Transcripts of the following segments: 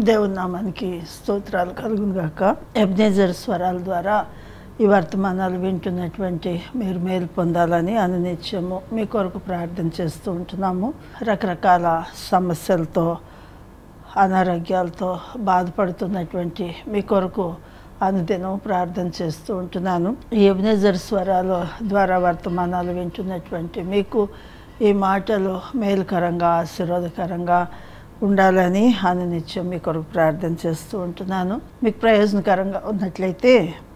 దేవుని నామానికి స్తోత్రాలు కలుగును గాక ఎబ్నేజర్ స్వరాల ద్వారా ఈ వర్తమానాలు వింటున్నటువంటి మీరు మేలు పొందాలని అనునిత్యము మీ కొరకు ప్రార్థన చేస్తూ ఉంటున్నాము రకరకాల సమస్యలతో అనారోగ్యాలతో బాధపడుతున్నటువంటి మీ కొరకు అనుదినం ప్రార్థన చేస్తూ ఉంటున్నాను ఈ ఎబ్నేజర్ స్వరాల ద్వారా వర్తమానాలు వింటున్నటువంటి మీకు ఈ మాటలు మేలుకరంగా ఆశీర్వాదకరంగా ఉండాలని అనునిత్యం మీ కొరకు ప్రార్థన చేస్తూ ఉంటున్నాను మీకు ప్రయోజనకరంగా ఉన్నట్లయితే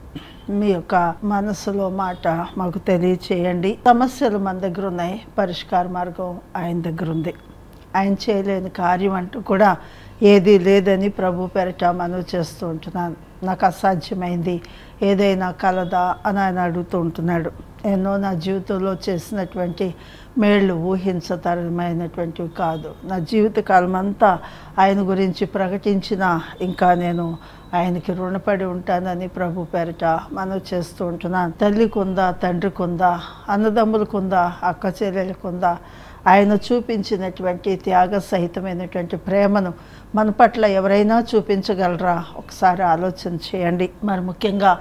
మీ యొక్క మనసులో మాట మాకు తెలియచేయండి సమస్యలు మన దగ్గర ఉన్నాయి పరిష్కార మార్గం ఆయన దగ్గర ఉంది ఆయన చేయలేని కార్యం అంటూ కూడా ఏదీ లేదని ప్రభు పెరట మనవి చేస్తూ ఉంటున్నాను నాకు అసాధ్యమైంది ఏదైనా కలదా అని ఆయన అడుగుతూ ఉంటున్నాడు ఎన్నో నా జీవితంలో చేసినటువంటి మేళ్ళు ఊహించతరమైనటువంటివి కాదు నా జీవితకాలం అంతా ఆయన గురించి ప్రకటించిన ఇంకా నేను ఆయనకి రుణపడి ఉంటానని ప్రభు పేరిట మనవి చేస్తూ ఉంటున్నాను తల్లికుందా తండ్రికుందా అన్నదమ్ములకుందా అక్క చెల్లెలకుందా ఆయన చూపించినటువంటి త్యాగ సహితమైనటువంటి ప్రేమను మన పట్ల ఎవరైనా చూపించగలరా ఒకసారి ఆలోచన చేయండి మరి ముఖ్యంగా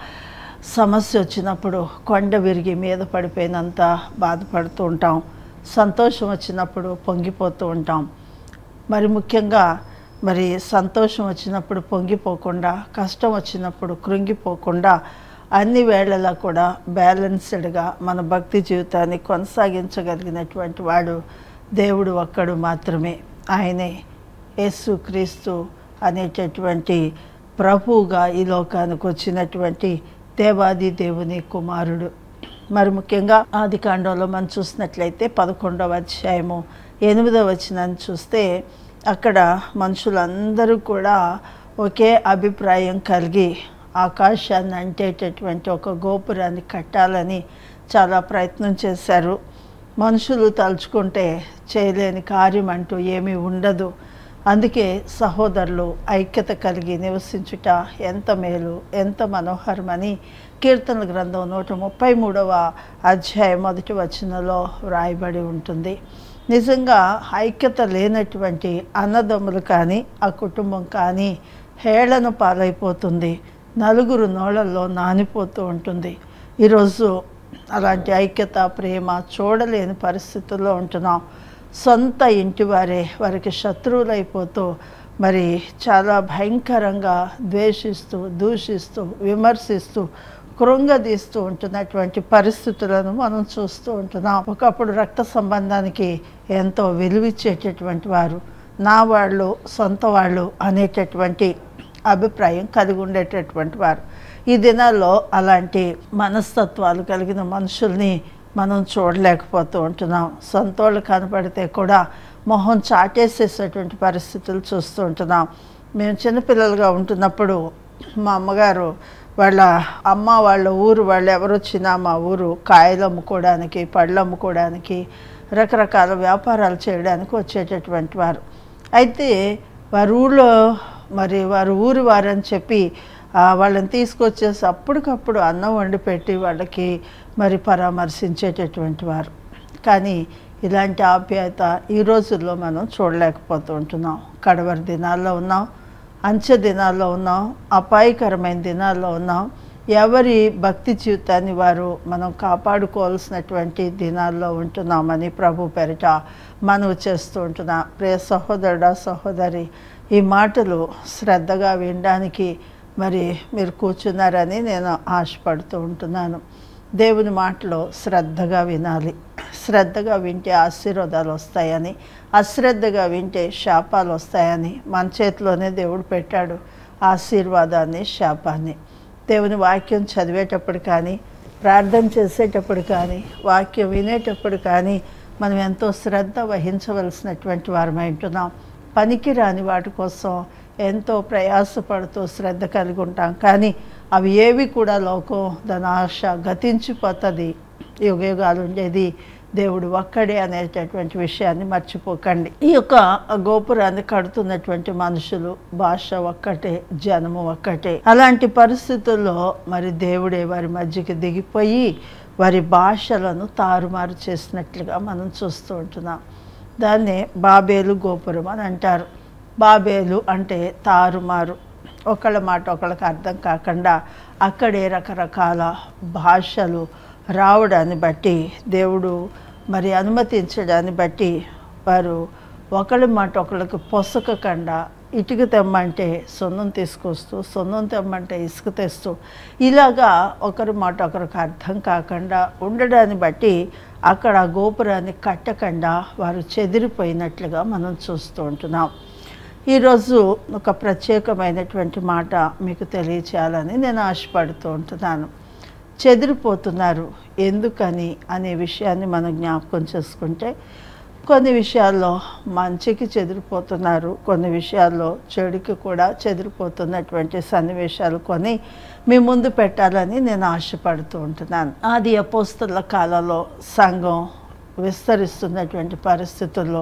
సమస్య వచ్చినప్పుడు కొండ విరిగి మీద పడిపోయినంత బాధపడుతూ ఉంటాం సంతోషం వచ్చినప్పుడు పొంగిపోతూ ఉంటాం మరి ముఖ్యంగా మరి సంతోషం వచ్చినప్పుడు పొంగిపోకుండా కష్టం వచ్చినప్పుడు కృంగిపోకుండా అన్ని వేళలా కూడా బ్యాలెన్స్డ్గా మన భక్తి జీవితాన్ని కొనసాగించగలిగినటువంటి వాడు దేవుడు ఒక్కడు మాత్రమే ఆయనే యేసు క్రీస్తు అనేటటువంటి ప్రభువుగా ఈ లోకానికి వచ్చినటువంటి దేవాది దేవుని కుమారుడు మరి ముఖ్యంగా ఆది కాండంలో మనం చూసినట్లయితే పదకొండవ అధ్యాయము ఎనిమిదవ వచనాన్ని చూస్తే అక్కడ మనుషులందరూ కూడా ఒకే అభిప్రాయం కలిగి ఆకాశాన్ని అంటేటటువంటి ఒక గోపురాన్ని కట్టాలని చాలా ప్రయత్నం చేశారు మనుషులు తలుచుకుంటే చేయలేని కార్యం అంటూ ఏమీ ఉండదు అందుకే సహోదరులు ఐక్యత కలిగి నివసించుట ఎంత మేలు ఎంత మనోహరమని కీర్తన గ్రంథం నూట ముప్పై మూడవ అధ్యాయం మొదటి వచనంలో వ్రాయబడి ఉంటుంది నిజంగా ఐక్యత లేనటువంటి అన్నదమ్ములు కానీ ఆ కుటుంబం కానీ హేళన పాలైపోతుంది నలుగురు నోళ్ళల్లో నానిపోతూ ఉంటుంది ఈరోజు అలాంటి ఐక్యత ప్రేమ చూడలేని పరిస్థితుల్లో ఉంటున్నాం సొంత ఇంటి వారే వారికి శత్రువులైపోతూ మరి చాలా భయంకరంగా ద్వేషిస్తూ దూషిస్తూ విమర్శిస్తూ కృంగదీస్తూ ఉంటున్నటువంటి పరిస్థితులను మనం చూస్తూ ఉంటున్నాం ఒకప్పుడు రక్త సంబంధానికి ఎంతో విలువిచ్చేటటువంటి వారు నా వాళ్ళు సొంత వాళ్ళు అనేటటువంటి అభిప్రాయం కలిగి ఉండేటటువంటి వారు ఈ దినాల్లో అలాంటి మనస్తత్వాలు కలిగిన మనుషుల్ని మనం చూడలేకపోతూ ఉంటున్నాం సొంతోళ్ళు కనపడితే కూడా మొహం చాటేసేసేటువంటి పరిస్థితులు చూస్తూ ఉంటున్నాం మేము చిన్నపిల్లలుగా ఉంటున్నప్పుడు మా అమ్మగారు వాళ్ళ అమ్మ వాళ్ళ ఊరు వాళ్ళు ఎవరు వచ్చినా మా ఊరు కాయలు అమ్ముకోవడానికి పళ్ళు అమ్ముకోవడానికి రకరకాల వ్యాపారాలు చేయడానికి వచ్చేటటువంటి వారు అయితే వారి ఊళ్ళో మరి వారు ఊరి వారని చెప్పి వాళ్ళని తీసుకొచ్చేసి అప్పటికప్పుడు అన్నం వండి పెట్టి వాళ్ళకి మరి పరామర్శించేటటువంటి వారు కానీ ఇలాంటి ఆప్యాయత ఈ రోజుల్లో మనం చూడలేకపోతూ ఉంటున్నాం కడవరి దినాల్లో ఉన్నాం అంచె దినాల్లో ఉన్నాం అపాయకరమైన దినాల్లో ఉన్నాం ఎవరి భక్తి జీవితాన్ని వారు మనం కాపాడుకోవాల్సినటువంటి దినాల్లో ఉంటున్నామని ప్రభు పెరట మనవి చేస్తూ ఉంటున్నాం ప్రియ సహోదరుడా సహోదరి ఈ మాటలు శ్రద్ధగా వినడానికి మరి మీరు కూర్చున్నారని నేను ఆశపడుతూ ఉంటున్నాను దేవుని మాటలో శ్రద్ధగా వినాలి శ్రద్ధగా వింటే ఆశీర్వాదాలు వస్తాయని అశ్రద్ధగా వింటే శాపాలు వస్తాయని మన చేతిలోనే దేవుడు పెట్టాడు ఆశీర్వాదాన్ని శాపాన్ని దేవుని వాక్యం చదివేటప్పుడు కానీ ప్రార్థన చేసేటప్పుడు కానీ వాక్యం వినేటప్పుడు కానీ మనం ఎంతో శ్రద్ధ వహించవలసినటువంటి వారమై ఉంటున్నాం పనికి రాని వాటి కోసం ఎంతో ప్రయాసపడుతూ శ్రద్ధ కలిగి ఉంటాం కానీ అవి ఏవి కూడా లోకం దాని ఆశ గతించిపోతుంది యుగ యుగాలు ఉండేది దేవుడు ఒక్కడే అనేటటువంటి విషయాన్ని మర్చిపోకండి ఈ యొక్క గోపురాన్ని కడుతున్నటువంటి మనుషులు భాష ఒక్కటే జనము ఒక్కటే అలాంటి పరిస్థితుల్లో మరి దేవుడే వారి మధ్యకి దిగిపోయి వారి భాషలను తారుమారు చేసినట్లుగా మనం చూస్తూ ఉంటున్నాం దాన్నే బాబేలు గోపురం అని అంటారు బాబేలు అంటే తారుమారు ఒకళ్ళ మాట ఒకళ్ళకి అర్థం కాకుండా అక్కడే రకరకాల భాషలు రావడాన్ని బట్టి దేవుడు మరి అనుమతించడాన్ని బట్టి వారు ఒకళ్ళ మాట ఒకళ్ళకి పొసకకుండా ఇటుక తెమ్మంటే సొన్నం తీసుకొస్తూ సొన్నం తెమ్మంటే ఇసుక తెస్తూ ఇలాగా ఒకరి మాట ఒకరికి అర్థం కాకుండా ఉండడాన్ని బట్టి అక్కడ ఆ గోపురాన్ని కట్టకుండా వారు చెదిరిపోయినట్లుగా మనం చూస్తూ ఉంటున్నాం ఈరోజు ఒక ప్రత్యేకమైనటువంటి మాట మీకు తెలియచేయాలని నేను ఆశపడుతూ ఉంటున్నాను చెదిరిపోతున్నారు ఎందుకని అనే విషయాన్ని మనం జ్ఞాపకం చేసుకుంటే కొన్ని విషయాల్లో మంచికి చెదిరిపోతున్నారు కొన్ని విషయాల్లో చెడుకి కూడా చెదిరిపోతున్నటువంటి సన్నివేశాలు కొని మీ ముందు పెట్టాలని నేను ఆశపడుతూ ఉంటున్నాను ఆది అపోస్తుల కాలంలో సంఘం విస్తరిస్తున్నటువంటి పరిస్థితుల్లో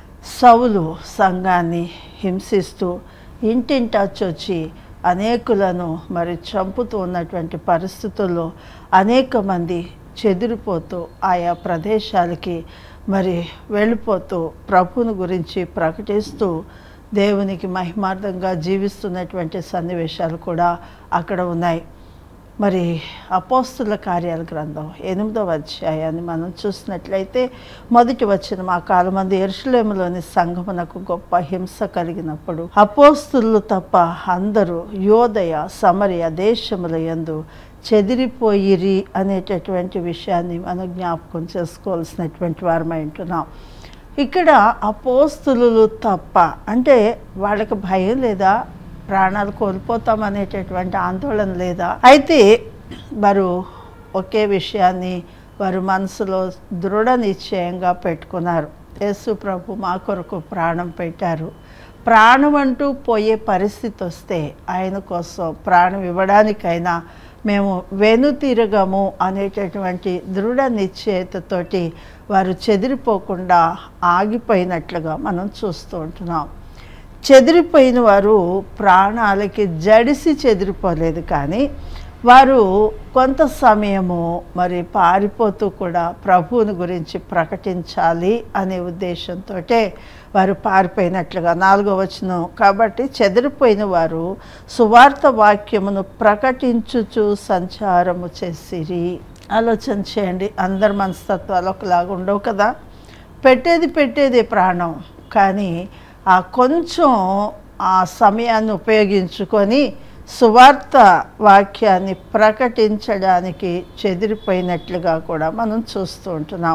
సౌలు సంఘాన్ని హింసిస్తూ ఇంటింటా వచ్చి అనేకులను మరి చంపుతూ ఉన్నటువంటి పరిస్థితుల్లో అనేక మంది చెదిరిపోతూ ఆయా ప్రదేశాలకి మరి వెళ్ళిపోతూ ప్రభుని గురించి ప్రకటిస్తూ దేవునికి మహిమార్థంగా జీవిస్తున్నటువంటి సన్నివేశాలు కూడా అక్కడ ఉన్నాయి మరి అపోస్తుల కార్యాల గ్రంథం ఎనిమిదవ అధ్యాయాన్ని మనం చూసినట్లయితే మొదటి వచ్చిన మా కాలమంది ఎరుసలేములోని సంఘమునకు గొప్ప హింస కలిగినప్పుడు అపోస్తులు తప్ప అందరూ యోదయ సమరయ దేశముల యందు చెదిరిపోయిరి అనేటటువంటి విషయాన్ని మనం జ్ఞాపకం చేసుకోవాల్సినటువంటి వారమై ఉంటున్నాం ఇక్కడ అపోస్తులు తప్ప అంటే వాళ్ళకి భయం లేదా ప్రాణాలు కోల్పోతాం అనేటటువంటి ఆందోళన లేదా అయితే వారు ఒకే విషయాన్ని వారు మనసులో దృఢ నిశ్చయంగా పెట్టుకున్నారు యేసు ప్రభు మా కొరకు ప్రాణం పెట్టారు ప్రాణం అంటూ పోయే పరిస్థితి వస్తే ఆయన కోసం ప్రాణం ఇవ్వడానికైనా మేము వెనుతిరగము అనేటటువంటి దృఢ నిశ్చయతతోటి వారు చెదిరిపోకుండా ఆగిపోయినట్లుగా మనం చూస్తూ ఉంటున్నాం చెదిరిపోయిన వారు ప్రాణాలకి జడిసి చెదిరిపోలేదు కానీ వారు కొంత సమయము మరి పారిపోతూ కూడా ప్రభువుని గురించి ప్రకటించాలి అనే ఉద్దేశంతో వారు పారిపోయినట్లుగా నాలుగో వచనం కాబట్టి చెదిరిపోయిన వారు సువార్త వాక్యమును ప్రకటించుచు సంచారము చేసిరి ఆలోచన చేయండి అందరి మనస్తత్వాలు ఒకలాగా ఉండవు కదా పెట్టేది పెట్టేది ప్రాణం కానీ ఆ కొంచెం ఆ సమయాన్ని ఉపయోగించుకొని సువార్త వాక్యాన్ని ప్రకటించడానికి చెదిరిపోయినట్లుగా కూడా మనం చూస్తూ ఉంటున్నాం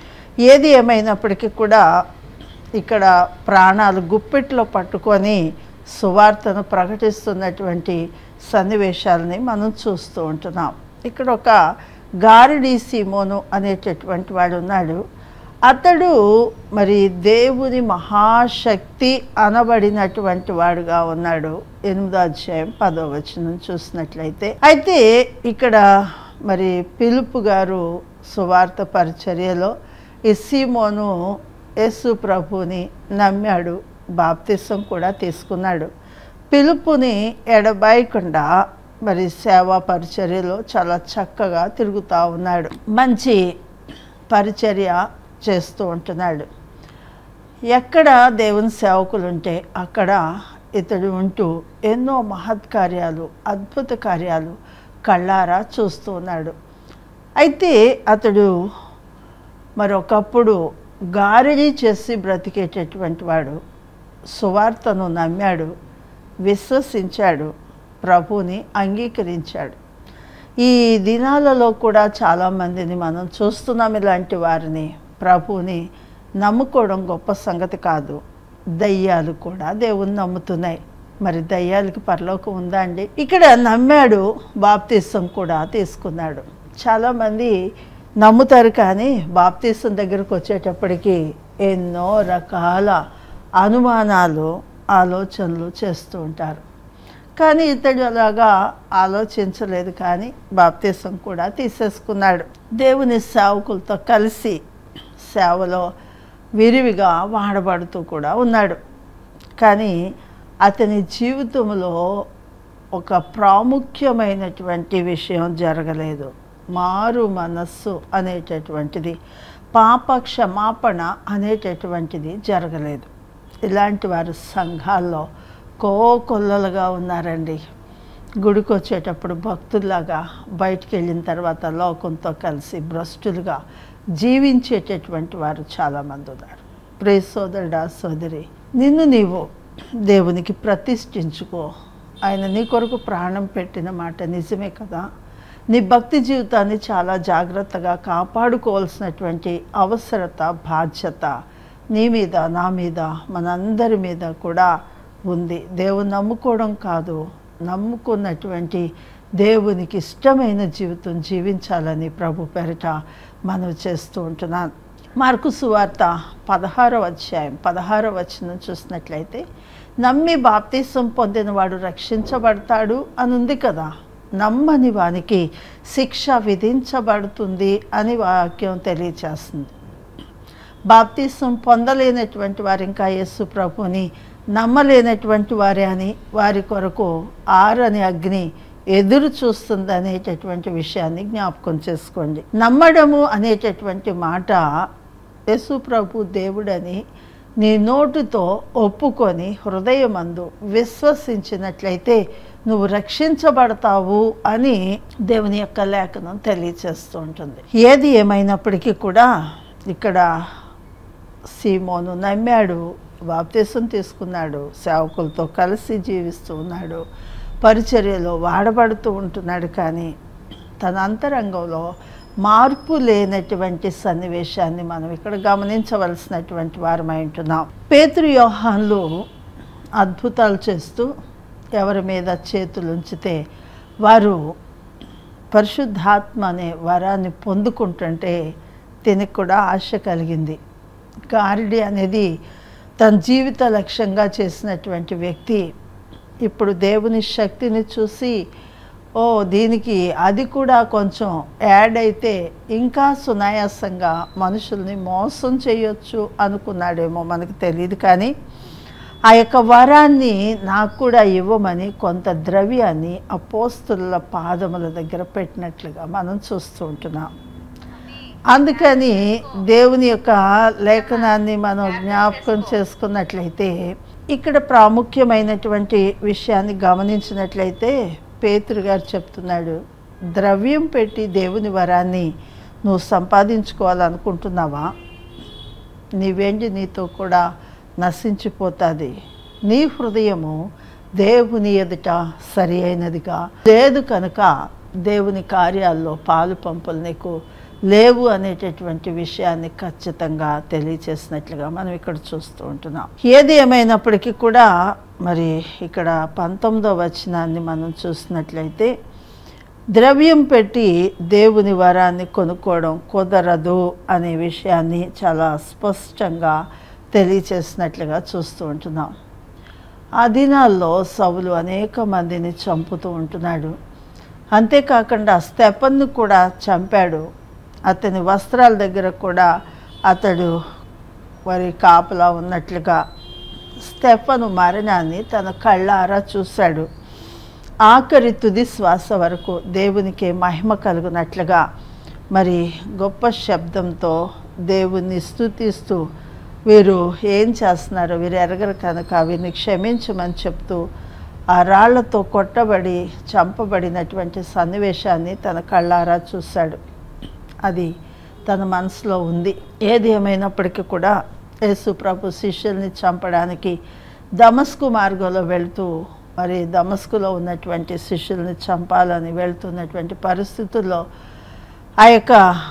ఏది ఏమైనప్పటికీ కూడా ఇక్కడ ప్రాణాలు గుప్పిట్లో పట్టుకొని సువార్తను ప్రకటిస్తున్నటువంటి సన్నివేశాలని మనం చూస్తూ ఉంటున్నాం ఇక్కడ ఒక గారిడి సీమోను అనేటటువంటి వాడు ఉన్నాడు అతడు మరి దేవుని మహాశక్తి అనబడినటువంటి వాడుగా ఉన్నాడు ఎనిమిదో అధ్యాయం పదో వచనం చూసినట్లయితే అయితే ఇక్కడ మరి పిలుపు గారు సువార్త పరిచర్యలో ఈ సీమోను యేసు ప్రభుని నమ్మాడు బాప్తిసం కూడా తీసుకున్నాడు పిలుపుని ఎడబాయకుండా మరి సేవా పరిచర్యలో చాలా చక్కగా తిరుగుతూ ఉన్నాడు మంచి పరిచర్య చేస్తూ ఉంటున్నాడు ఎక్కడ దేవుని సేవకులు ఉంటే అక్కడ ఇతడు ఉంటూ ఎన్నో మహత్కార్యాలు అద్భుత కార్యాలు కళ్ళారా చూస్తూ ఉన్నాడు అయితే అతడు మరొకప్పుడు గారిడి చేసి బ్రతికేటటువంటి వాడు సువార్తను నమ్మాడు విశ్వసించాడు ప్రభుని అంగీకరించాడు ఈ దినాలలో కూడా చాలామందిని మనం చూస్తున్నాం ఇలాంటి వారిని ప్రభుని నమ్ముకోవడం గొప్ప సంగతి కాదు దయ్యాలు కూడా దేవుని నమ్ముతున్నాయి మరి దయ్యాలకి పరలోకం ఉందా అండి ఇక్కడ నమ్మాడు బాప్తీసం కూడా తీసుకున్నాడు చాలామంది నమ్ముతారు కానీ బాప్తీసం దగ్గరకు వచ్చేటప్పటికి ఎన్నో రకాల అనుమానాలు ఆలోచనలు చేస్తూ ఉంటారు కానీ ఇతడు అలాగా ఆలోచించలేదు కానీ బాప్తీసం కూడా తీసేసుకున్నాడు దేవుని సేవకులతో కలిసి సేవలో విరివిగా వాడబడుతూ కూడా ఉన్నాడు కానీ అతని జీవితంలో ఒక ప్రాముఖ్యమైనటువంటి విషయం జరగలేదు మారు మనస్సు అనేటటువంటిది పాప క్షమాపణ అనేటటువంటిది జరగలేదు ఇలాంటి వారు సంఘాల్లో కోకొల్లలుగా ఉన్నారండి గుడికి వచ్చేటప్పుడు భక్తుల్లాగా బయటికి వెళ్ళిన తర్వాత లోకంతో కలిసి భ్రష్టులుగా జీవించేటటువంటి వారు చాలామంది ఉన్నారు ప్రే సోదరుడా సోదరి నిన్ను నీవు దేవునికి ప్రతిష్ఠించుకో ఆయన నీ కొరకు ప్రాణం పెట్టిన మాట నిజమే కదా నీ భక్తి జీవితాన్ని చాలా జాగ్రత్తగా కాపాడుకోవాల్సినటువంటి అవసరత బాధ్యత నీ మీద నా మీద మనందరి మీద కూడా ఉంది దేవుని నమ్ముకోవడం కాదు నమ్ముకున్నటువంటి దేవునికి ఇష్టమైన జీవితం జీవించాలని ప్రభు పెరట మనం చేస్తూ ఉంటున్నాను మార్కు సువార్త పదహారవ అధ్యాయం పదహారవ వచనం చూసినట్లయితే నమ్మి బాప్తీసం పొందినవాడు రక్షించబడతాడు అని ఉంది కదా నమ్మని వానికి శిక్ష విధించబడుతుంది అని వాక్యం తెలియచేస్తుంది బాప్తీసం పొందలేనటువంటి వారు ఇంకా యేసు ప్రభుని నమ్మలేనటువంటి వారే అని వారి కొరకు ఆరని అగ్ని ఎదురు చూస్తుంది అనేటటువంటి విషయాన్ని జ్ఞాపకం చేసుకోండి నమ్మడము అనేటటువంటి మాట యేసు ప్రభు దేవుడని నీ నోటితో ఒప్పుకొని హృదయమందు విశ్వసించినట్లయితే నువ్వు రక్షించబడతావు అని దేవుని యొక్క లేఖనం తెలియచేస్తూ ఉంటుంది ఏది ఏమైనప్పటికీ కూడా ఇక్కడ సీమోను నమ్మాడు బాప్తీసం తీసుకున్నాడు సేవకులతో కలిసి జీవిస్తూ ఉన్నాడు పరిచర్యలో వాడబడుతూ ఉంటున్నాడు కానీ తన అంతరంగంలో మార్పు లేనటువంటి సన్నివేశాన్ని మనం ఇక్కడ గమనించవలసినటువంటి వారమై ఉంటున్నాం పేతృ యోహాన్లు అద్భుతాలు చేస్తూ ఎవరి మీద చేతులు ఉంచితే వారు పరిశుద్ధాత్మ అనే వరాన్ని పొందుకుంటుంటే తినకు కూడా ఆశ కలిగింది గారిడి అనేది తన జీవిత లక్ష్యంగా చేసినటువంటి వ్యక్తి ఇప్పుడు దేవుని శక్తిని చూసి ఓ దీనికి అది కూడా కొంచెం యాడ్ అయితే ఇంకా సునాయాసంగా మనుషుల్ని మోసం చేయొచ్చు అనుకున్నాడేమో మనకు తెలియదు కానీ ఆ యొక్క వరాన్ని నాకు కూడా ఇవ్వమని కొంత ద్రవ్యాన్ని అపోస్తుల పాదముల దగ్గర పెట్టినట్లుగా మనం చూస్తూ ఉంటున్నాం అందుకని దేవుని యొక్క లేఖనాన్ని మనం జ్ఞాపకం చేసుకున్నట్లయితే ఇక్కడ ప్రాముఖ్యమైనటువంటి విషయాన్ని గమనించినట్లయితే పేతురు గారు చెప్తున్నాడు ద్రవ్యం పెట్టి దేవుని వరాన్ని నువ్వు సంపాదించుకోవాలనుకుంటున్నావా నీ వెండి నీతో కూడా నశించిపోతుంది నీ హృదయము దేవుని ఎదుట సరి అయినదిగా లేదు కనుక దేవుని కార్యాల్లో పాలు పంపులు నీకు లేవు అనేటటువంటి విషయాన్ని ఖచ్చితంగా తెలియచేసినట్లుగా మనం ఇక్కడ చూస్తూ ఉంటున్నాం ఏది ఏమైనప్పటికీ కూడా మరి ఇక్కడ పంతొమ్మిదో వచనాన్ని మనం చూసినట్లయితే ద్రవ్యం పెట్టి దేవుని వరాన్ని కొనుక్కోవడం కుదరదు అనే విషయాన్ని చాలా స్పష్టంగా తెలియచేసినట్లుగా చూస్తూ ఉంటున్నాం ఆ దినాల్లో సవులు అనేక మందిని చంపుతూ ఉంటున్నాడు అంతేకాకుండా స్టెపన్ను కూడా చంపాడు అతని వస్త్రాల దగ్గర కూడా అతడు మరి కాపలా ఉన్నట్లుగా స్టెఫను మరణాన్ని తన కళ్ళారా చూశాడు ఆఖరి తుది శ్వాస వరకు దేవునికి మహిమ కలుగునట్లుగా మరి గొప్ప శబ్దంతో దేవుణ్ణి స్తుతిస్తూ వీరు ఏం చేస్తున్నారో వీరు ఎరగరు కనుక వీరిని క్షమించమని చెప్తూ ఆ రాళ్లతో కొట్టబడి చంపబడినటువంటి సన్నివేశాన్ని తన కళ్ళారా చూశాడు అది తన మనసులో ఉంది ఏది ఏమైనప్పటికీ కూడా యేసు ప్రభు శిష్యుల్ని చంపడానికి దమస్కు మార్గంలో వెళ్తూ మరి దమస్కులో ఉన్నటువంటి శిష్యుల్ని చంపాలని వెళ్తున్నటువంటి పరిస్థితుల్లో ఆ యొక్క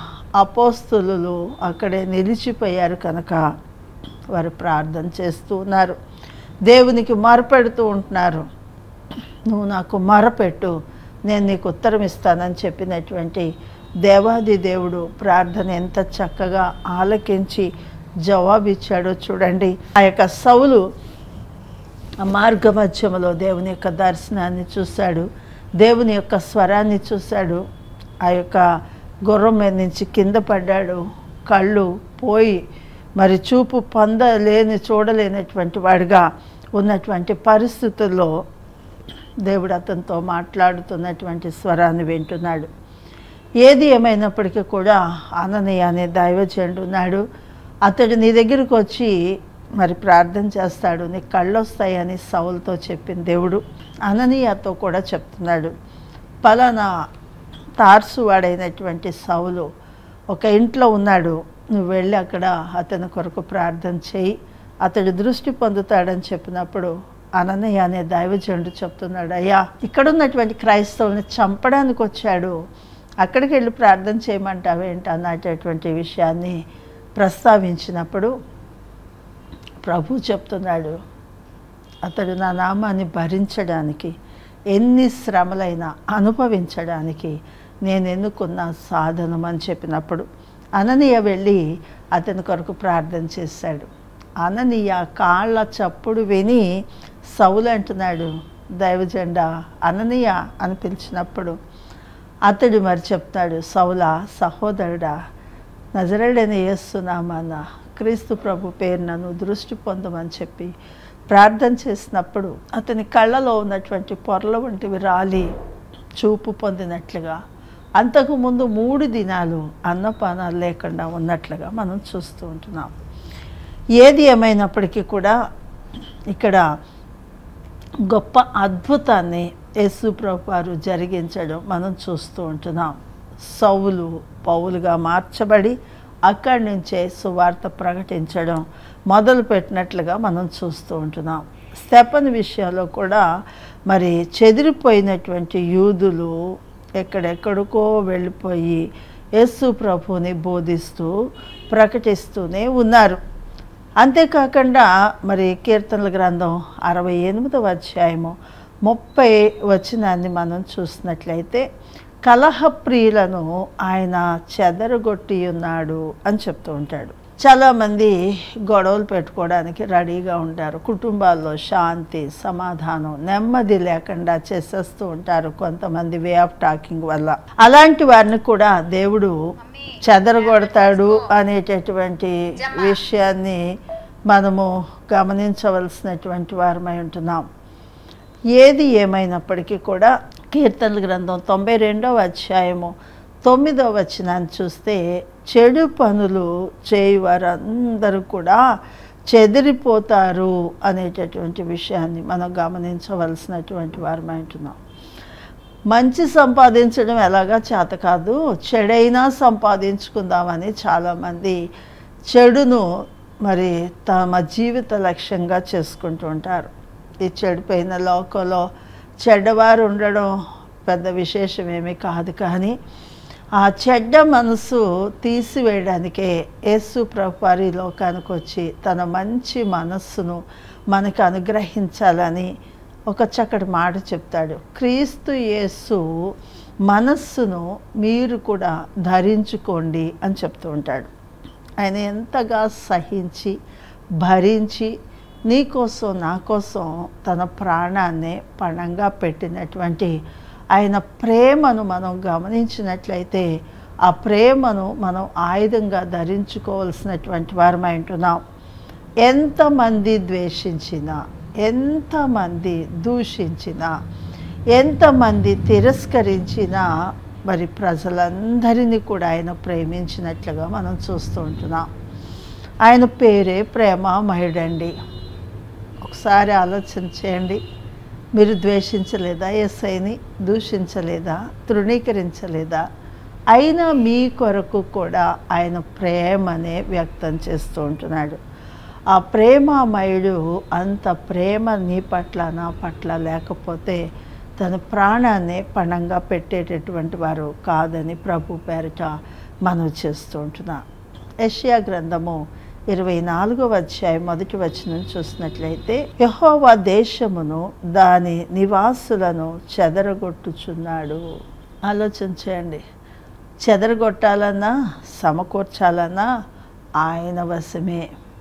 అపోస్తులు అక్కడే నిలిచిపోయారు కనుక వారు ప్రార్థన చేస్తూ ఉన్నారు దేవునికి మొరపెడుతూ ఉంటున్నారు నువ్వు నాకు మొరపెట్టు నేను నీకు ఉత్తరం ఇస్తానని చెప్పినటువంటి దేవాది దేవుడు ప్రార్థన ఎంత చక్కగా ఆలకించి జవాబిచ్చాడో చూడండి ఆ యొక్క సౌలు ఆ మార్గ మధ్యములో దేవుని యొక్క దర్శనాన్ని చూశాడు దేవుని యొక్క స్వరాన్ని చూశాడు ఆ యొక్క గుర్రం మీద నుంచి కింద పడ్డాడు కళ్ళు పోయి మరి చూపు పొందలేని చూడలేనటువంటి వాడిగా ఉన్నటువంటి పరిస్థితుల్లో దేవుడు అతనితో మాట్లాడుతున్నటువంటి స్వరాన్ని వింటున్నాడు ఏది ఏమైనప్పటికీ కూడా ఆననయ్య అనే దైవజనుడు ఉన్నాడు అతడు నీ దగ్గరికి వచ్చి మరి ప్రార్థన చేస్తాడు నీ కళ్ళు వస్తాయని సౌలుతో చెప్పిన దేవుడు అననీయతో కూడా చెప్తున్నాడు పలానా తార్సు వాడైనటువంటి సౌలు ఒక ఇంట్లో ఉన్నాడు నువ్వు వెళ్ళి అక్కడ అతని కొరకు ప్రార్థన చేయి అతడు దృష్టి పొందుతాడని చెప్పినప్పుడు అననయ్య అనే దైవజనుడు చెప్తున్నాడు అయ్యా ఇక్కడ ఉన్నటువంటి క్రైస్తవుల్ని చంపడానికి వచ్చాడు అక్కడికి వెళ్ళి ప్రార్థన చేయమంటావేంటి అన్నటువంటి విషయాన్ని ప్రస్తావించినప్పుడు ప్రభు చెప్తున్నాడు అతడు నా నామాన్ని భరించడానికి ఎన్ని శ్రమలైనా అనుభవించడానికి నేను ఎన్నుకున్న సాధనం అని చెప్పినప్పుడు అననీయ వెళ్ళి అతని కొరకు ప్రార్థన చేశాడు అననీయ కాళ్ళ చప్పుడు విని సౌలు అంటున్నాడు దైవజెండా అననీయ అని పిలిచినప్పుడు అతడు మరి చెప్తాడు సౌలా సహోదరుడా నజరేడని చేస్తున్నామన్న క్రీస్తు ప్రభు పేరు నన్ను దృష్టి పొందమని చెప్పి ప్రార్థన చేసినప్పుడు అతని కళ్ళలో ఉన్నటువంటి పొరల వంటివి రాలి చూపు పొందినట్లుగా అంతకుముందు మూడు దినాలు అన్నపానాలు లేకుండా ఉన్నట్లుగా మనం చూస్తూ ఉంటున్నాం ఏది ఏమైనప్పటికీ కూడా ఇక్కడ గొప్ప అద్భుతాన్ని యేసు ప్రభు వారు జరిగించడం మనం చూస్తూ ఉంటున్నాం సౌలు పౌలుగా మార్చబడి అక్కడి నుంచే సువార్త ప్రకటించడం మొదలు పెట్టినట్లుగా మనం చూస్తూ ఉంటున్నాం స్టెపన్ విషయంలో కూడా మరి చెదిరిపోయినటువంటి యూదులు ఎక్కడెక్కడికో వెళ్ళిపోయి యేసు ప్రభుని బోధిస్తూ ప్రకటిస్తూనే ఉన్నారు అంతేకాకుండా మరి కీర్తనల గ్రంథం అరవై ఎనిమిదవ అధ్యాయము ముప్పై వచనాన్ని మనం చూసినట్లయితే కలహప్రియులను ఆయన చెదరగొట్టి ఉన్నాడు అని చెప్తూ ఉంటాడు చాలామంది గొడవలు పెట్టుకోవడానికి రెడీగా ఉంటారు కుటుంబాల్లో శాంతి సమాధానం నెమ్మది లేకుండా చేసేస్తూ ఉంటారు కొంతమంది వే ఆఫ్ టాకింగ్ వల్ల అలాంటి వారిని కూడా దేవుడు చెదరగొడతాడు అనేటటువంటి విషయాన్ని మనము గమనించవలసినటువంటి వారమై ఉంటున్నాం ఏది ఏమైనప్పటికీ కూడా కీర్తనల గ్రంథం తొంభై రెండవ అధ్యాయము తొమ్మిదవ వచనాన్ని చూస్తే చెడు పనులు చేయువారందరూ కూడా చెదిరిపోతారు అనేటటువంటి విషయాన్ని మనం గమనించవలసినటువంటి వారమై ఉంటున్నాం మంచి సంపాదించడం ఎలాగా చేత కాదు చెడైనా సంపాదించుకుందామని చాలామంది చెడును మరి తమ జీవిత లక్ష్యంగా చేసుకుంటూ ఉంటారు ఈ చెడిపోయిన లోకంలో చెడ్డవారు ఉండడం పెద్ద విశేషం ఏమీ కాదు కానీ ఆ చెడ్డ మనసు తీసివేయడానికే యేసు ప్రభువారు ఈ లోకానికి వచ్చి తన మంచి మనస్సును మనకు అనుగ్రహించాలని ఒక చక్కటి మాట చెప్తాడు క్రీస్తు యేసు మనస్సును మీరు కూడా ధరించుకోండి అని చెప్తూ ఉంటాడు ఆయన ఎంతగా సహించి భరించి నీ కోసం నా కోసం తన ప్రాణాన్ని పణంగా పెట్టినటువంటి ఆయన ప్రేమను మనం గమనించినట్లయితే ఆ ప్రేమను మనం ఆయుధంగా ధరించుకోవాల్సినటువంటి వారమై ఉంటున్నాం ఎంతమంది ద్వేషించినా ఎంతమంది దూషించినా ఎంతమంది తిరస్కరించినా మరి ప్రజలందరినీ కూడా ఆయన ప్రేమించినట్లుగా మనం చూస్తూ ఉంటున్నాం ఆయన పేరే ప్రేమామయుడండి ఒకసారి ఆలోచన చేయండి మీరు ద్వేషించలేదా ఎస్ఐని దూషించలేదా తృణీకరించలేదా అయినా మీ కొరకు కూడా ఆయన ప్రేమనే వ్యక్తం చేస్తూ ఉంటున్నాడు ఆ ప్రేమామయుడు అంత ప్రేమ నీ పట్ల నా పట్ల లేకపోతే తన ప్రాణాన్ని పణంగా పెట్టేటటువంటి వారు కాదని ప్రభు పేరిట మనం చేస్తూ ఉంటున్నాం యెషయా గ్రంథము ఇరవై నాలుగవ అధ్యాయం మొదటి వచనం చూసినట్లయితే యహోవా దేశమును దాని నివాసులను చెదరగొట్టుచున్నాడు ఆలోచన చేయండి చెదరగొట్టాలన్నా సమకూర్చాలన్నా ఆయన వశమే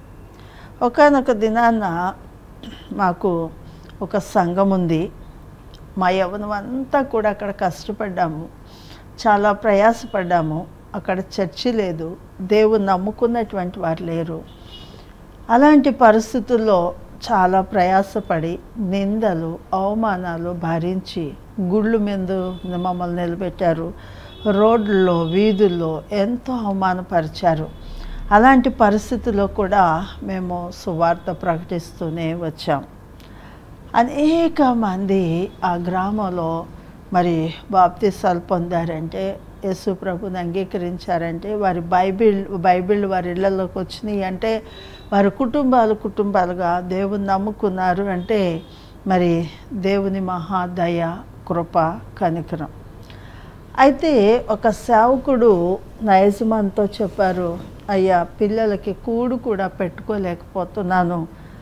ఒకనొక దినాన మాకు ఒక సంఘం ఉంది మా యవనం అంతా కూడా అక్కడ కష్టపడ్డాము చాలా ప్రయాసపడ్డాము అక్కడ చర్చి లేదు దేవుని నమ్ముకున్నటువంటి వారు లేరు అలాంటి పరిస్థితుల్లో చాలా ప్రయాసపడి నిందలు అవమానాలు భరించి గుళ్ళు మీద మమ్మల్ని నిలబెట్టారు రోడ్లలో వీధుల్లో ఎంతో అవమానపరిచారు అలాంటి పరిస్థితుల్లో కూడా మేము సువార్త ప్రకటిస్తూనే వచ్చాం అనేక మంది ఆ గ్రామంలో మరి బాప్తిసాలు పొందారంటే యేసు ప్రభుని అంగీకరించారంటే వారి బైబిల్ బైబిల్ వారి ఇళ్లలోకి వచ్చినాయి అంటే వారి కుటుంబాలు కుటుంబాలుగా దేవుని నమ్ముకున్నారు అంటే మరి దేవుని మహాదయ కృప కనికరం అయితే ఒక సేవకుడు నా యజమానితో చెప్పారు అయ్యా పిల్లలకి కూడు కూడా పెట్టుకోలేకపోతున్నాను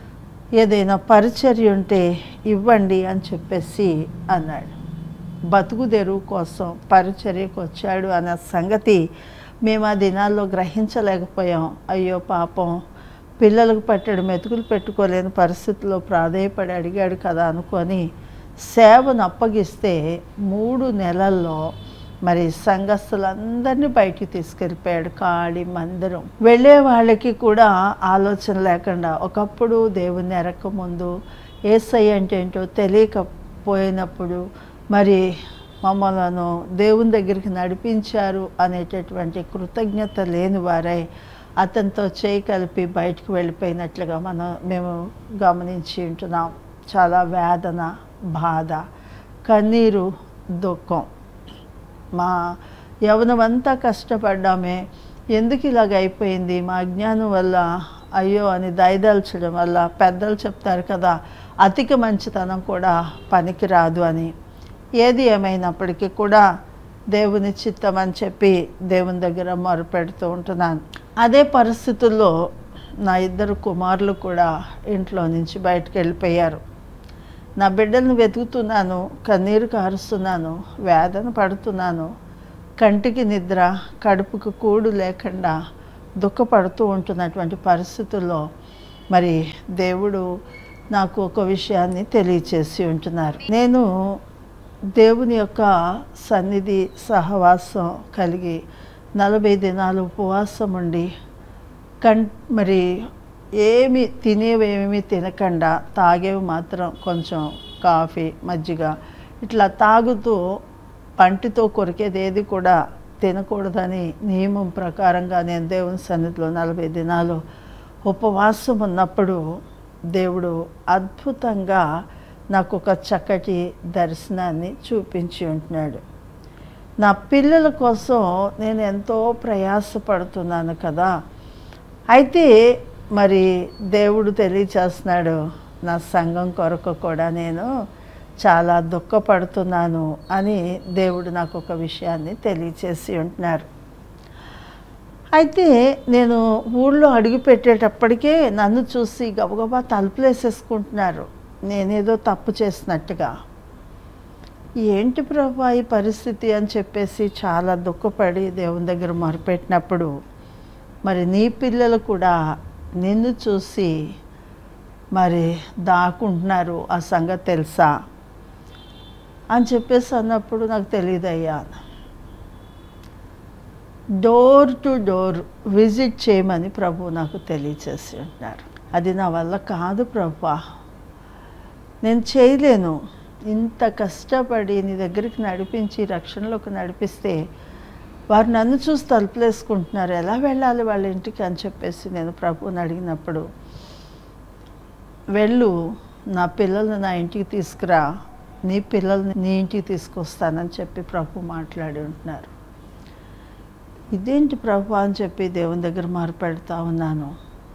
ఏదైనా పరిచర్య ఉంటే ఇవ్వండి అని చెప్పేసి అన్నాడు బతుకు తెరువు కోసం పరిచర్యకు వచ్చాడు అన్న సంగతి మేము ఆ దినాల్లో గ్రహించలేకపోయాం అయ్యో పాపం పిల్లలకు పట్టాడు మెతుకులు పెట్టుకోలేని పరిస్థితుల్లో ప్రాధేయపడి అడిగాడు కదా అనుకొని సేవను అప్పగిస్తే మూడు నెలల్లో మరి సంఘస్థులందరినీ బయటికి తీసుకెళ్ళిపోయాడు ఖాళీ మందిరం వెళ్ళే వాళ్ళకి కూడా ఆలోచన లేకుండా ఒకప్పుడు దేవుని ఎరక ముందు ఏసై అంటే ఏంటో తెలియకపోయినప్పుడు మరి మమ్మలను దేవుని దగ్గరికి నడిపించారు అనేటటువంటి కృతజ్ఞత లేని వారై అతనితో చేయి కలిపి బయటకు వెళ్ళిపోయినట్లుగా మనం మేము గమనించి ఉంటున్నాం చాలా వేదన బాధ కన్నీరు దుఃఖం మా యవనమంతా కష్టపడ్డామే ఎందుకు ఇలాగ అయిపోయింది మా అజ్ఞానం వల్ల అయ్యో అని దయదల్చడం వల్ల పెద్దలు చెప్తారు కదా అతిక మంచితనం కూడా పనికిరాదు అని ఏది ఏమైనప్పటికీ కూడా దేవుని చిత్తం అని చెప్పి దేవుని దగ్గర మొరపెడుతూ ఉంటున్నాను అదే పరిస్థితుల్లో నా ఇద్దరు కుమారులు కూడా ఇంట్లో నుంచి బయటకు వెళ్ళిపోయారు నా బిడ్డలను వెతుకుతున్నాను కన్నీరు కారుస్తున్నాను వేదన పడుతున్నాను కంటికి నిద్ర కడుపుకు కూడు లేకుండా దుఃఖపడుతూ ఉంటున్నటువంటి పరిస్థితుల్లో మరి దేవుడు నాకు ఒక విషయాన్ని తెలియచేసి ఉంటున్నారు నేను దేవుని యొక్క సన్నిధి సహవాసం కలిగి నలభై దినాలు ఉపవాసం ఉండి కన్ మరి ఏమి తినేవేమి తినకుండా తాగేవి మాత్రం కొంచెం కాఫీ మజ్జిగ ఇట్లా తాగుతూ పంటితో కొరికేది ఏది కూడా తినకూడదని నియమం ప్రకారంగా నేను దేవుని సన్నిధిలో నలభై దినాలు ఉపవాసం ఉన్నప్పుడు దేవుడు అద్భుతంగా నాకు ఒక చక్కటి దర్శనాన్ని చూపించి ఉంటున్నాడు నా పిల్లల కోసం నేను ఎంతో ప్రయాసపడుతున్నాను కదా అయితే మరి దేవుడు తెలియచేస్తున్నాడు నా సంఘం కొరకు కూడా నేను చాలా దుఃఖపడుతున్నాను అని దేవుడు నాకు ఒక విషయాన్ని తెలియచేసి ఉంటున్నారు అయితే నేను ఊళ్ళో అడుగు పెట్టేటప్పటికే నన్ను చూసి గబగబా తలుపులేసేసుకుంటున్నారు నేనేదో తప్పు చేసినట్టుగా ఏంటి ప్రభా ఈ పరిస్థితి అని చెప్పేసి చాలా దుఃఖపడి దేవుని దగ్గర మొరపెట్టినప్పుడు మరి నీ పిల్లలు కూడా నిన్ను చూసి మరి దాక్కుంటున్నారు ఆ సంగతి తెలుసా అని చెప్పేసి అన్నప్పుడు నాకు తెలియదయ్యా డోర్ టు డోర్ విజిట్ చేయమని ప్రభు నాకు తెలియచేసి ఉంటున్నారు అది నా వల్ల కాదు ప్రభా నేను చేయలేను ఇంత కష్టపడి నీ దగ్గరికి నడిపించి రక్షణలోకి నడిపిస్తే వారు నన్ను చూసి తలుపులేసుకుంటున్నారు ఎలా వెళ్ళాలి వాళ్ళ ఇంటికి అని చెప్పేసి నేను ప్రభువుని అడిగినప్పుడు వెళ్ళు నా పిల్లల్ని నా ఇంటికి తీసుకురా నీ పిల్లల్ని నీ ఇంటికి తీసుకొస్తానని చెప్పి ప్రభు మాట్లాడి ఉంటున్నారు ఇదేంటి ప్రభు అని చెప్పి దేవుని దగ్గర మారిపెడతా ఉన్నాను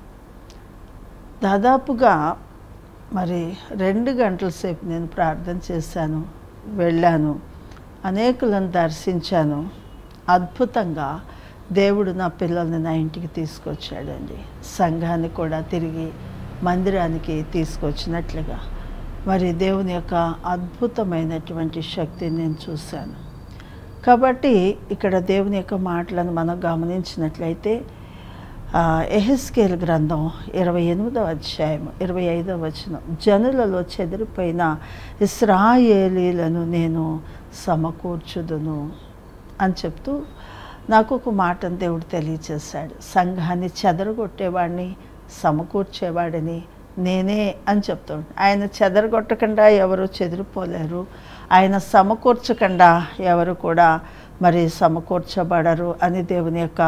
దాదాపుగా మరి రెండు గంటల సేపు నేను ప్రార్థన చేశాను వెళ్ళాను అనేకులను దర్శించాను అద్భుతంగా దేవుడు నా పిల్లల్ని నా ఇంటికి తీసుకొచ్చాడండి సంఘాన్ని కూడా తిరిగి మందిరానికి తీసుకొచ్చినట్లుగా మరి దేవుని యొక్క అద్భుతమైనటువంటి శక్తిని నేను చూశాను కాబట్టి ఇక్కడ దేవుని యొక్క మాటలను మనం గమనించినట్లయితే ఎహెస్కేల్ గ్రంథం ఇరవై ఎనిమిదవ అధ్యాయం ఇరవై ఐదవ వచనం జనులలో చెదిరిపోయిన ఇస్రాయేలీలను నేను సమకూర్చుదును అని చెప్తూ నాకు ఒక మాటను దేవుడు తెలియచేశాడు సంఘాన్ని చెదరగొట్టేవాడిని సమకూర్చేవాడిని నేనే అని చెప్తాడు ఆయన చెదరగొట్టకుండా ఎవరు చెదిరిపోలేరు ఆయన సమకూర్చకుండా ఎవరు కూడా మరి సమకూర్చబడరు అని దేవుని యొక్క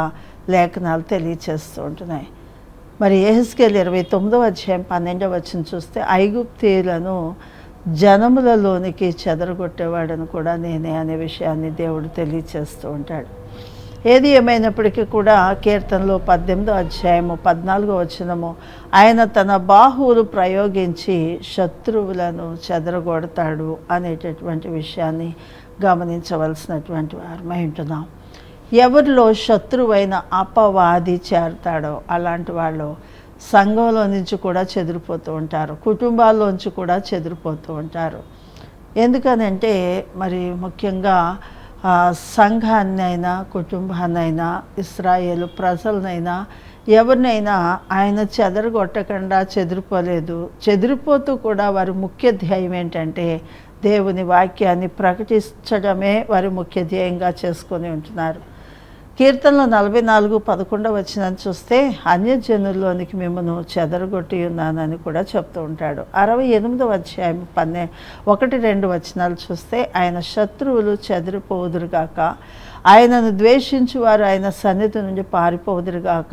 లేఖనాలు తెలియచేస్తూ ఉంటున్నాయి మరి ఏహెస్కేల్ ఇరవై తొమ్మిదవ అధ్యాయం పన్నెండవ వచ్చిన చూస్తే ఐగుప్తీయులను జనములలోనికి చెదరగొట్టేవాడని కూడా నేనే అనే విషయాన్ని దేవుడు తెలియచేస్తూ ఉంటాడు ఏది ఏమైనప్పటికీ కూడా కీర్తనలో పద్దెనిమిదో అధ్యాయము పద్నాలుగో వచనము ఆయన తన బాహువులు ప్రయోగించి శత్రువులను చెదరగొడతాడు అనేటటువంటి విషయాన్ని గమనించవలసినటువంటి వారమై ఉంటున్నాం ఎవరిలో శత్రువైన అపవాది చేరతాడో అలాంటి వాళ్ళు సంఘంలో నుంచి కూడా చెదిరిపోతూ ఉంటారు కుటుంబాల్లోంచి కూడా చెదిరిపోతూ ఉంటారు ఎందుకనంటే మరి ముఖ్యంగా ఆ, సంఘాన్నైనా కుటుంబాన్నైనా ఇస్రాయేలు ప్రజలనైనా ఎవరినైనా ఆయన చెదరగొట్టకుండా చెదిరిపోలేదు చెదిరిపోతూ కూడా వారి ముఖ్య ధ్యేయం ఏంటంటే దేవుని వాక్యాన్ని ప్రకటించడమే వారి ముఖ్య ధ్యేయంగా చేసుకొని ఉంటున్నారు కీర్తనలో నలభై నాలుగు పదకొండవ వచ్చిన చూస్తే అన్యజనుల్లోనికి మిమ్మల్ని చెదరగొట్టి ఉన్నానని కూడా చెప్తూ ఉంటాడు అరవై ఎనిమిదవ అధ్యాయం పన్నె ఒకటి రెండు వచనాలు చూస్తే ఆయన శత్రువులు చెదిరిపోదురుగాక ఆయనను ద్వేషించు వారు ఆయన సన్నిధి నుండి పారిపోదురుగాక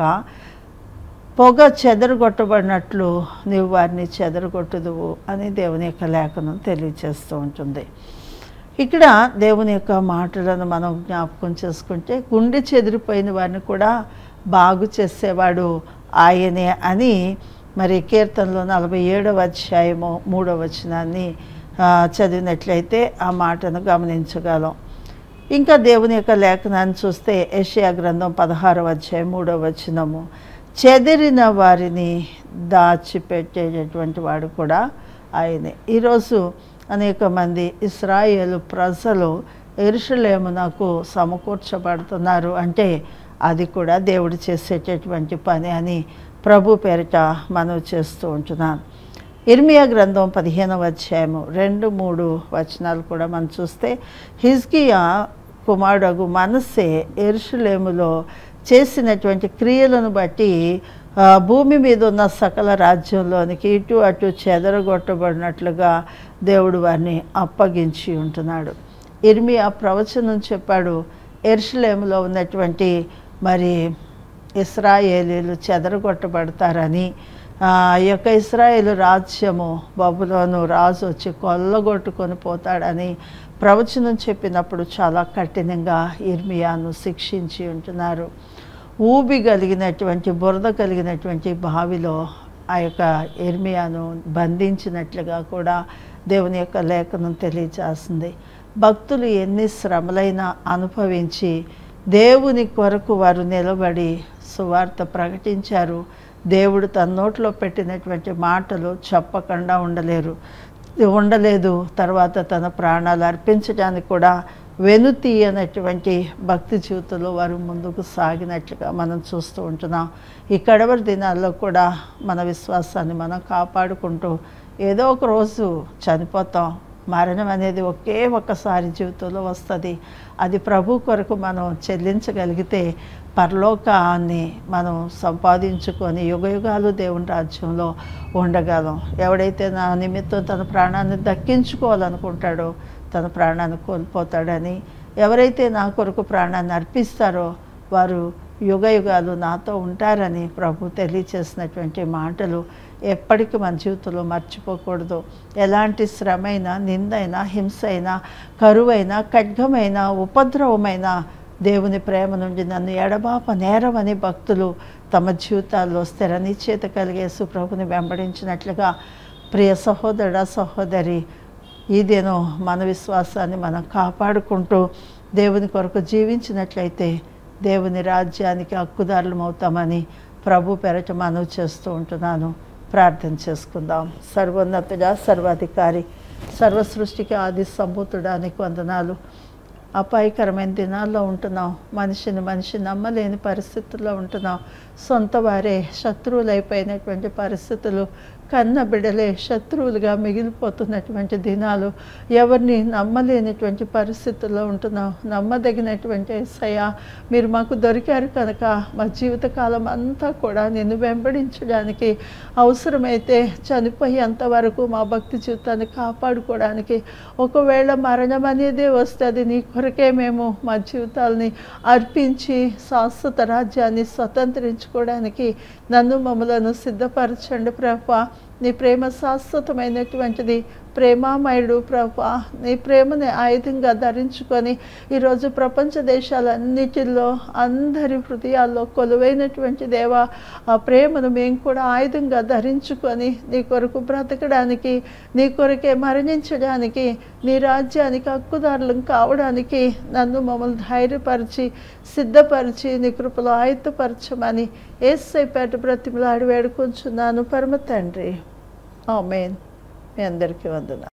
పొగ చెదరగొట్టబడినట్లు నీవు వారిని చెదరగొట్టుదువు అని దేవుని యొక్క లేఖనం తెలియచేస్తూ ఉంటుంది ఇక్కడ దేవుని యొక్క మాటలను మనం జ్ఞాపకం చేసుకుంటే గుండె చెదిరిపోయిన వారిని కూడా బాగు చేసేవాడు ఆయనే అని మరి కీర్తనలో నలభై ఏడవ అధ్యాయము మూడవ వచనాన్ని ఆ, చదివినట్లయితే ఆ మాటను గమనించగలం ఇంకా దేవుని యొక్క లేఖనాన్ని చూస్తే ఏషియా గ్రంథం పదహారవ అధ్యాయం మూడవ వచనము చెదిరిన వారిని దాచిపెట్టేటటువంటి వాడు కూడా ఆయనే ఈరోజు అనేక మంది ఇస్రాయేలు ప్రజలు ఎరుషలేమునకు సమకూర్చబడుతున్నారు అంటే అది కూడా దేవుడు చేసేటటువంటి పని అని ప్రభు పేరిట మనవి చేస్తూ ఉంటున్నాను ఇర్మియా గ్రంథం పదిహేనవ అధ్యాయము రెండు మూడు వచనాలు కూడా మనం చూస్తే హిజ్కియా కుమారుడు మనస్సే ఎరుషులేములో చేసినటువంటి క్రియలను బట్టి ఆ, భూమి మీద ఉన్న సకల రాజ్యంలోనికి ఇటు అటు చెదరగొట్టబడినట్లుగా దేవుడు వారిని అప్పగించి ఉంటున్నాడు ఇర్మియా ప్రవచనం చెప్పాడు ఎరుషులేములో ఉన్నటువంటి మరి ఇస్రాయేలీలు చెదరగొట్టబడతారని ఆ ఈ యొక్క ఇస్రాయేలు రాజ్యము బబులోను రాజు వచ్చి కొల్లగొట్టుకొని పోతాడని ప్రవచనం చెప్పినప్పుడు చాలా కఠినంగా ఇర్మియాను శిక్షించి ఉంటున్నారు ఊబి కలిగినటువంటి బురద కలిగినటువంటి బావిలో ఆ యొక్క ఇర్మియాను బంధించినట్లుగా కూడా దేవుని యొక్క లేఖనం తెలియజేస్తుంది భక్తులు ఎన్ని శ్రమలైనా అనుభవించి దేవుని కొరకు వారు నిలబడి సువార్త ప్రకటించారు దేవుడు తన నోట్లో పెట్టినటువంటి మాటలు చెప్పకుండా ఉండలేరు ఉండలేదు తర్వాత తన ప్రాణాలు అర్పించడానికి కూడా వెనుతీయనటువంటి భక్తి జీవితంలో వారు ముందుకు సాగినట్లుగా మనం చూస్తూ ఉంటున్నాం ఈ కడవరి దినాల్లో కూడా మన విశ్వాసాన్ని మనం కాపాడుకుంటూ ఏదో ఒక రోజు చనిపోతాం మరణం అనేది ఒకే ఒక్కసారి జీవితంలో వస్తుంది అది ప్రభు కొరకు మనం చెల్లించగలిగితే పరలోకాన్ని మనం సంపాదించుకొని యుగయుగాలు దేవుని రాజ్యంలో ఉండగలం ఎవడైతే నా నిమిత్తం తన ప్రాణాన్ని దక్కించుకోవాలనుకుంటాడో తన ప్రాణాన్ని కోల్పోతాడని ఎవరైతే నా కొరకు ప్రాణాన్ని అర్పిస్తారో వారు యుగ యుగాలు నాతో ఉంటారని ప్రభు తెలియచేసినటువంటి మాటలు ఎప్పటికీ మన జీవితంలో మర్చిపోకూడదు ఎలాంటి శ్రమైనా నిందైనా హింస అయినా కరువైనా ఖడ్గమైన ఉపద్రవమైన దేవుని ప్రేమ నుండి నన్ను ఎడబాప నేరమని భక్తులు తమ జీవితాల్లో స్థిర నిశ్చేత కలిగే సుప్రభుని వెంబడించినట్లుగా ప్రియ సహోదర సహోదరి ఇదేనో మన విశ్వాసాన్ని మనం కాపాడుకుంటూ దేవుని కొరకు జీవించినట్లయితే దేవుని రాజ్యానికి హక్కుదారులం అవుతామని ప్రభు పెరట మనవి చేస్తూ ఉంటున్నాను ప్రార్థన చేసుకుందాం సర్వోన్నతుడా సర్వాధికారి సర్వ సృష్టికి ఆది సంభూతుడానికి వందనాలు అపాయకరమైన దినాల్లో ఉంటున్నాం మనిషిని మనిషి నమ్మలేని పరిస్థితుల్లో ఉంటున్నాం సొంత వారే శత్రువులైపోయినటువంటి పరిస్థితులు కన్న బిడ్డలే శత్రువులుగా మిగిలిపోతున్నటువంటి దినాలు ఎవరిని నమ్మలేనటువంటి పరిస్థితుల్లో ఉంటున్నాం నమ్మదగినటువంటి ఏసయ్య మీరు మాకు దొరికారు కనుక మా జీవితకాలం అంతా కూడా నిన్ను వెంబడించడానికి అవసరమైతే చనిపోయేంత వరకు మా భక్తి జీవితాన్ని కాపాడుకోవడానికి ఒకవేళ మరణం అనేది వస్తే అది నీ కొరకే మేము మా జీవితాలని అర్పించి శాశ్వత రాజ్యాన్ని స్వతంత్రించుకోవడానికి నన్ను మమ్మలను సిద్ధపరచండి ప్రభా నీ ప్రేమ శాశ్వతమైనటువంటిది ప్రేమామయుడు ప్రభా నీ ప్రేమని ఆయుధంగా ధరించుకొని ఈరోజు ప్రపంచ దేశాలన్నిటిలో అందరి హృదయాల్లో కొలువైనటువంటి దేవా ఆ ప్రేమను మేము కూడా ఆయుధంగా ధరించుకొని నీ కొరకు బ్రతకడానికి నీ కొరకే మరణించడానికి నీ రాజ్యానికి హక్కుదారులం కావడానికి నన్ను మమ్మల్ని ధైర్యపరిచి సిద్ధపరిచి నీ కృపలో ఆయుధపరచమని ఏసైపేట బ్రతిమలాడి వేడుకొంచున్నాను పరమ తండ్రి ఆమెన్ మీ అందరికీ వందన